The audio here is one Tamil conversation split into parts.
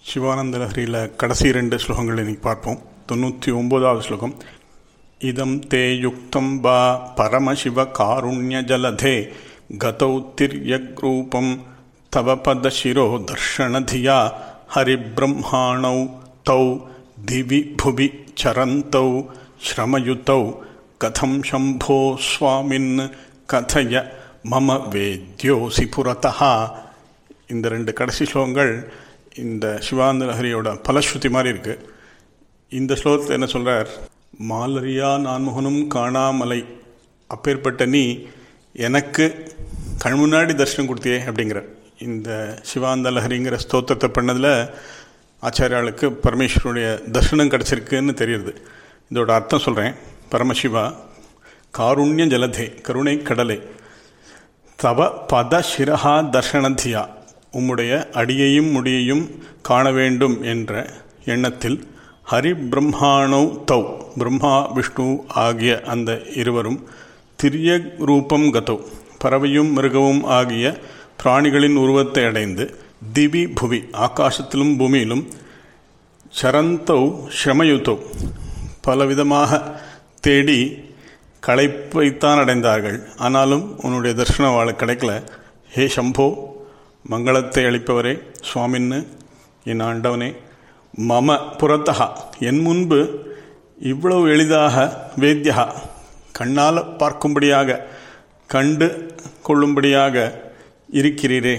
சிவானந்த லஹரியில் கடைசி ரெண்டு ஸ்லோகங்கள் இன்னைக்கு பார்ப்போம் தொண்ணூற்றி ஒம்போதாவது ஸ்லோகம் இதம் தே யுக்தம் பா பரமசிவ காருண்ய ஜலதே கதௌ திரியக்ரூபம் தவ பதசிரோ தர்ஷனதியா ஹரிபிரம்மாணௌ தௌ திவி புவி சரந்தௌ ஸ்ரமயுதௌ கதம் சம்போ சுவாமின் கதய மம வேத்யோசி புரதா இந்த ரெண்டு கடைசி ஸ்லோகங்கள் இந்த சிவானந்த லஹரியோட பலஸ்ருதி மாதிரி இருக்கு இந்த ஸ்லோகத்தில் என்ன சொல்றார் மாலரியா நான்முகனும் காணாமலை அப்பேற்பட்ட நீ எனக்கு கண் முன்னாடி தரிசனம் கொடுத்தியே அப்படிங்கிற இந்த சிவானந்த லஹரிங்கிற ஸ்தோத்திரத்தை பண்ணதில் ஆச்சாரியாளுக்கு பரமேஸ்வருடைய தர்சனம் கிடச்சிருக்குன்னு தெரியுது இதோட அர்த்தம் சொல்கிறேன் பரமசிவா காருண்ய ஜலதே கருணை கடலை தவ பத சிரஹா தர்ஷனத்தியா உம்முடைய அடியையும் முடியையும் காண வேண்டும் என்ற எண்ணத்தில் ஹரி பிரம்மாணௌ தௌ பிரம்மா விஷ்ணு ஆகிய அந்த இருவரும் திரிய ரூபம் கதௌ பறவையும் மிருகவும் ஆகிய பிராணிகளின் உருவத்தை அடைந்து திவி புவி ஆகாசத்திலும் பூமியிலும் சரந்தௌ ஸ்ரமயுத்தௌ பலவிதமாக தேடி களைப்பைத்தான் அடைந்தார்கள் ஆனாலும் உன்னுடைய தரிசனம் வாழ கிடைக்கல ஹே சம்போ மங்களத்தை அளிப்பவரே சுவாமின்னு என் ஆண்டவனே மம புறத்தகா என் முன்பு இவ்வளவு எளிதாக வேத்தியா கண்ணால் பார்க்கும்படியாக கண்டு கொள்ளும்படியாக இருக்கிறீரே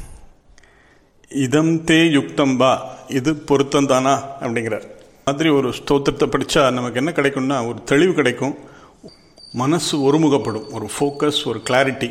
இதம் தே யுக்தம் பா இது பொருத்தந்தானா அப்படிங்கிறார் மாதிரி ஒரு ஸ்தோத்திரத்தை படித்தா நமக்கு என்ன கிடைக்கும்னா ஒரு தெளிவு கிடைக்கும் மனசு ஒருமுகப்படும் ஒரு ஃபோக்கஸ் ஒரு கிளாரிட்டி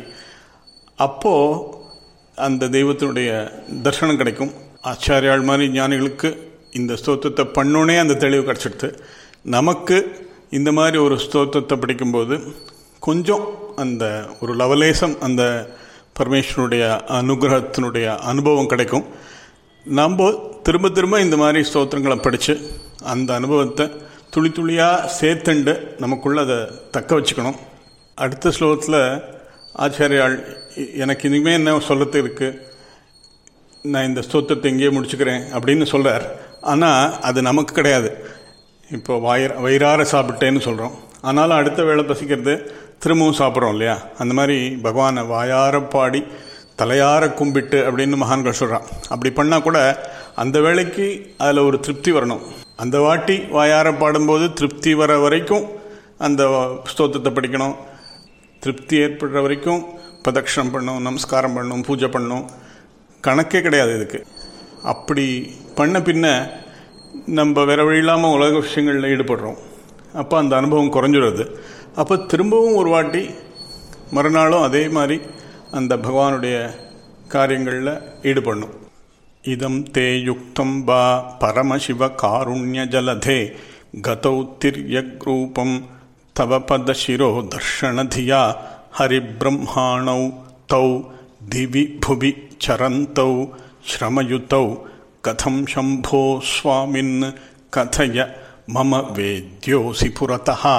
அப்போது அந்த தெய்வத்தினுடைய தர்சனம் கிடைக்கும் ஆச்சாரியாள் மாதிரி ஞானிகளுக்கு இந்த ஸ்தோத்திரத்தை பண்ணோன்னே அந்த தெளிவு கிடச்சிடுது நமக்கு இந்த மாதிரி ஒரு ஸ்தோத்திரத்தை படிக்கும்போது கொஞ்சம் அந்த ஒரு லவலேசம் அந்த பரமேஸ்வரனுடைய அனுகிரகத்தினுடைய அனுபவம் கிடைக்கும் நம்ம திரும்ப திரும்ப இந்த மாதிரி ஸ்தோத்திரங்களை படித்து அந்த அனுபவத்தை துளி துளியாக சேர்த்துண்டு நமக்குள்ள அதை தக்க வச்சுக்கணும் அடுத்த ஸ்லோகத்தில் ஆச்சாரியாள் எனக்கு இனிமேல் என்ன சொல்லத்து இருக்குது நான் இந்த ஸ்தோத்திரத்தை இங்கேயே முடிச்சுக்கிறேன் அப்படின்னு சொல்கிறார் ஆனால் அது நமக்கு கிடையாது இப்போ வயிற வயிறார சாப்பிட்டேன்னு சொல்கிறோம் ஆனாலும் அடுத்த வேளை பசிக்கிறது திரும்பவும் சாப்பிட்றோம் இல்லையா அந்த மாதிரி பகவானை வாயார பாடி தலையார கும்பிட்டு அப்படின்னு மகான்கள் சொல்கிறான் அப்படி பண்ணால் கூட அந்த வேலைக்கு அதில் ஒரு திருப்தி வரணும் அந்த வாட்டி வாயார பாடும்போது திருப்தி வர வரைக்கும் அந்த ஸ்தோத்திரத்தை படிக்கணும் திருப்தி ஏற்படுற வரைக்கும் பிரதட்சணம் பண்ணணும் நமஸ்காரம் பண்ணணும் பூஜை பண்ணணும் கணக்கே கிடையாது இதுக்கு அப்படி பண்ண பின்ன நம்ம வேற வழி இல்லாமல் உலக விஷயங்களில் ஈடுபடுறோம் அப்போ அந்த அனுபவம் குறைஞ்சிடுறது அப்போ திரும்பவும் ஒரு வாட்டி மறுநாளும் அதே மாதிரி அந்த பகவானுடைய காரியங்களில் ஈடுபடணும் இதம் தே யுக்தம் பா பரமசிவ காருண்ய ஜலதே கதௌ திரியக்ரூபம் தவ பதசிரோ தர்ஷனதியா ஹரிபிரம்மாணௌ தௌ திவி புவி சரந்தௌ ஸ்ரமயுதௌ கதம் சம்போ சுவாமின் கதய மம வேத்யோசி புரதா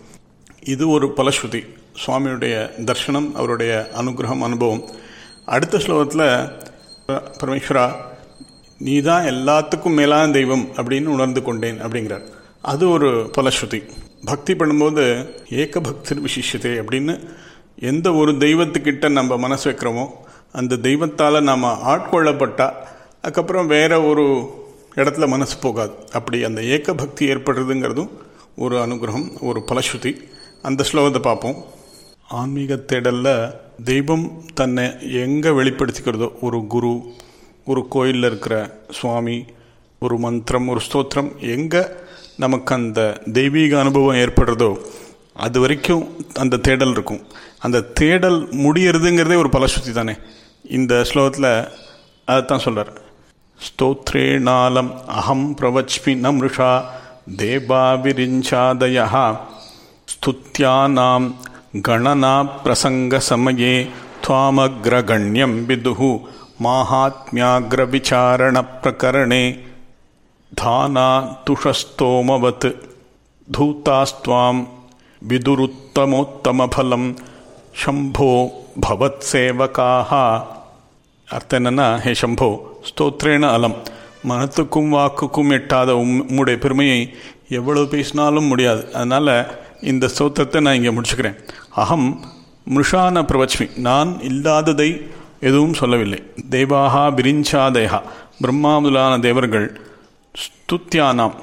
இது ஒரு பலஸ்ருதி சுவாமியுடைய தர்ஷனம் அவருடைய அனுகிரகம் அனுபவம் அடுத்த ஸ்லோகத்தில் பரமேஸ்வரா நீ தான் எல்லாத்துக்கும் மேலான தெய்வம் அப்படின்னு உணர்ந்து கொண்டேன் அப்படிங்கிறார் அது ஒரு பலஸ்ருதி பக்தி பண்ணும்போது ஏக பக்தி விசிஷத்தை அப்படின்னு எந்த ஒரு தெய்வத்துக்கிட்ட நம்ம மனசு வைக்கிறோமோ அந்த தெய்வத்தால் நாம் ஆட்கொள்ளப்பட்டால் அதுக்கப்புறம் வேற ஒரு இடத்துல மனசு போகாது அப்படி அந்த ஏக்க பக்தி ஏற்படுறதுங்கிறதும் ஒரு அனுகிரகம் ஒரு பலஸ்ருதி அந்த ஸ்லோகத்தை பார்ப்போம் ஆன்மீக தேடலில் தெய்வம் தன்னை எங்கே வெளிப்படுத்திக்கிறதோ ஒரு குரு ஒரு கோயிலில் இருக்கிற சுவாமி ஒரு மந்திரம் ஒரு ஸ்தோத்திரம் எங்கே நமக்கு அந்த தெய்வீக அனுபவம் ஏற்படுறதோ அது வரைக்கும் அந்த தேடல் இருக்கும் அந்த தேடல் முடியறதுங்கிறதே ஒரு பலஸ்ருதி தானே இந்த ஸ்லோகத்தில் அதைத்தான் சொல்கிறார் ஸ்தோத்ரேணாலம் அகம் பிரவச்மி நம்ருஷா தேவாவிரிஞ்சாதய ஸ்துத்யானாம் கணனா பிரசங்க சமயே त्वामग्रगण्यं विदुः माहात्म्याग्रविचारणप्रकरणे धानातुषस्तोमवत् धूतास्त्वां विदुरुत्तमोत्तमफलं शम्भो भवत्सेवकाः ಅರ್ಥ ಏನನ್ನ ಹೇ ಶಂಭೋ ಸ್ತೋತ್ರೇಣ ಅಲಂ மனத்துக்கும் வாக்குக்கும் எட்டாத உம் உம்முடைய பெருமையை எவ்வளவு பேசினாலும் முடியாது அதனால் இந்த ஸ்தோத்திரத்தை நான் இங்கே முடிச்சுக்கிறேன் அகம் மிருஷான பிரவச்மி நான் இல்லாததை எதுவும் சொல்லவில்லை தேவாகா பிரிஞ்சாதேகா பிரம்மா முதலான தேவர்கள் ஸ்துத்தியானாம்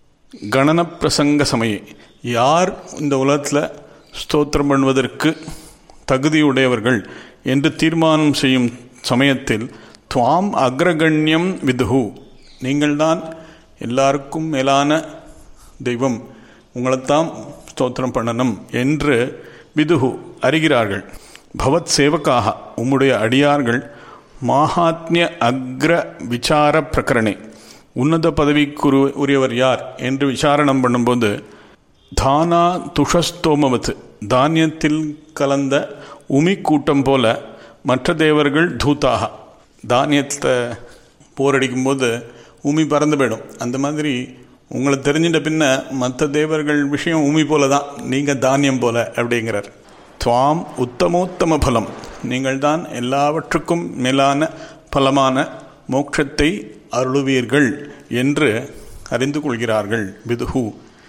கணன பிரசங்க சமயே யார் இந்த உலகத்தில் ஸ்தோத்திரம் பண்ணுவதற்கு தகுதியுடையவர்கள் என்று தீர்மானம் செய்யும் சமயத்தில் துவாம் அக்ரகண்யம் விதுகு நீங்கள்தான் எல்லாருக்கும் மேலான தெய்வம் உங்களைத்தான் ஸ்தோத்திரம் பண்ணணும் என்று விதுகு அறிகிறார்கள் பவத் சேவக்காக உம்முடைய அடியார்கள் மாஹாத்மிய அக்ர விசார பிரகரணே உன்னத பதவிக்கு உரியவர் யார் என்று விசாரணம் பண்ணும்போது தானா துஷஸ்தோமவத்து தானியத்தில் கலந்த உமி கூட்டம் போல மற்ற தேவர்கள் தூத்தாக தானியத்தை போரடிக்கும்போது உமி பறந்து போயிடும் அந்த மாதிரி உங்களை தெரிஞ்சிட்ட பின்ன மற்ற தேவர்கள் விஷயம் உமி போல தான் நீங்கள் தானியம் போல அப்படிங்கிறார் துவாம் உத்தமோத்தம பலம் நீங்கள்தான் எல்லாவற்றுக்கும் மேலான பலமான மோட்சத்தை அருளுவீர்கள் என்று அறிந்து கொள்கிறார்கள் விதுகு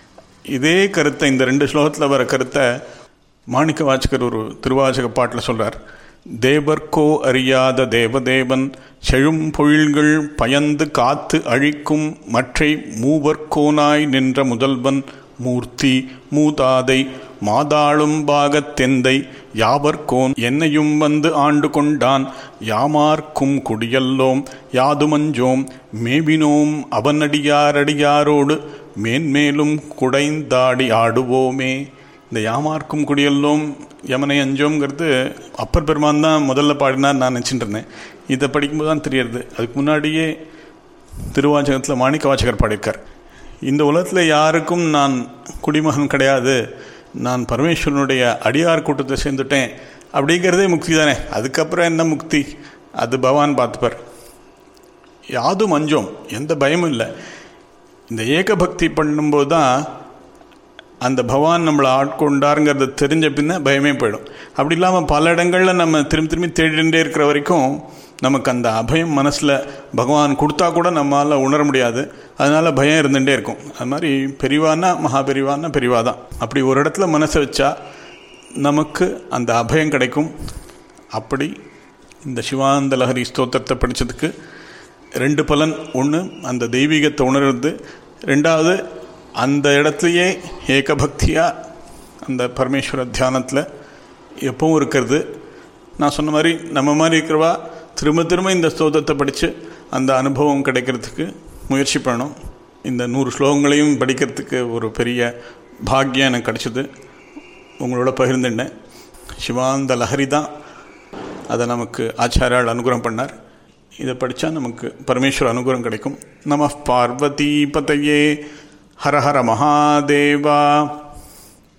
இதே கருத்தை இந்த ரெண்டு ஸ்லோகத்தில் வர கருத்தை மாணிக்க வாச்சகர் ஒரு திருவாச்சக பாட்டில் சொல்கிறார் தேவர்க்கோ அறியாத தேவதேவன் செழும் பொழில்கள் பயந்து காத்து அழிக்கும் மற்றை மூவர்க்கோனாய் நின்ற முதல்வன் மூர்த்தி மூதாதை மாதாளும் பாகத்தெந்தை யாவர்கோன் என்னையும் வந்து ஆண்டு கொண்டான் யாமார்க்கும் குடியல்லோம் யாதுமஞ்சோம் மேவினோம் அவனடியாரடியாரோடு மேன்மேலும் குடைந்தாடி ஆடுவோமே இந்த யாமார்க்கும் குடியல்லோம் யமனை அஞ்சோங்கிறது அப்பர் பெருமான் தான் முதல்ல பாடினார் நான் நினச்சிட்டு இருந்தேன் இதை படிக்கும்போது தான் தெரியறது அதுக்கு முன்னாடியே திருவாச்சகத்தில் மாணிக்க வாச்சகர் பாடியிருக்கார் இந்த உலகத்தில் யாருக்கும் நான் குடிமகன் கிடையாது நான் பரமேஸ்வரனுடைய அடியார் கூட்டத்தை சேர்ந்துட்டேன் அப்படிங்கிறதே முக்தி தானே அதுக்கப்புறம் என்ன முக்தி அது பகவான் பார்த்துப்பார் யாதும் அஞ்சோம் எந்த பயமும் இல்லை இந்த ஏகபக்தி பண்ணும்போது தான் அந்த பகவான் நம்மளை ஆட்கொண்டாருங்கிறத தெரிஞ்ச பின்ன பயமே போயிடும் அப்படி இல்லாமல் பல இடங்களில் நம்ம திரும்பி திரும்பி தேடிகிட்டே இருக்கிற வரைக்கும் நமக்கு அந்த அபயம் மனசில் பகவான் கொடுத்தா கூட நம்மளால் உணர முடியாது அதனால் பயம் இருந்துகிட்டே இருக்கும் அது மாதிரி பெரிவானா மகா பெரிவானா பெரிவா தான் அப்படி ஒரு இடத்துல மனசை வச்சா நமக்கு அந்த அபயம் கிடைக்கும் அப்படி இந்த சிவானந்த லஹரி ஸ்தோத்திரத்தை படித்ததுக்கு ரெண்டு பலன் ஒன்று அந்த தெய்வீகத்தை உணர்றது ரெண்டாவது அந்த இடத்துலையே ஏகபக்தியாக அந்த பரமேஸ்வர தியானத்தில் எப்பவும் இருக்கிறது நான் சொன்ன மாதிரி நம்ம மாதிரி இருக்கிறவா திரும்ப திரும்ப இந்த ஸ்தோத்திரத்தை படித்து அந்த அனுபவம் கிடைக்கிறதுக்கு முயற்சி பண்ணணும் இந்த நூறு ஸ்லோகங்களையும் படிக்கிறதுக்கு ஒரு பெரிய பாக்கியம் எனக்கு கிடச்சிது உங்களோட பகிர்ந்துட்டேன் சிவானந்த லஹரி தான் அதை நமக்கு ஆச்சாரியால் அனுகிரகம் பண்ணார் இதை படித்தா நமக்கு பரமேஸ்வர அனுகிரகம் கிடைக்கும் நம பார்வதி பதையே ஹர ஹர மகாதேவா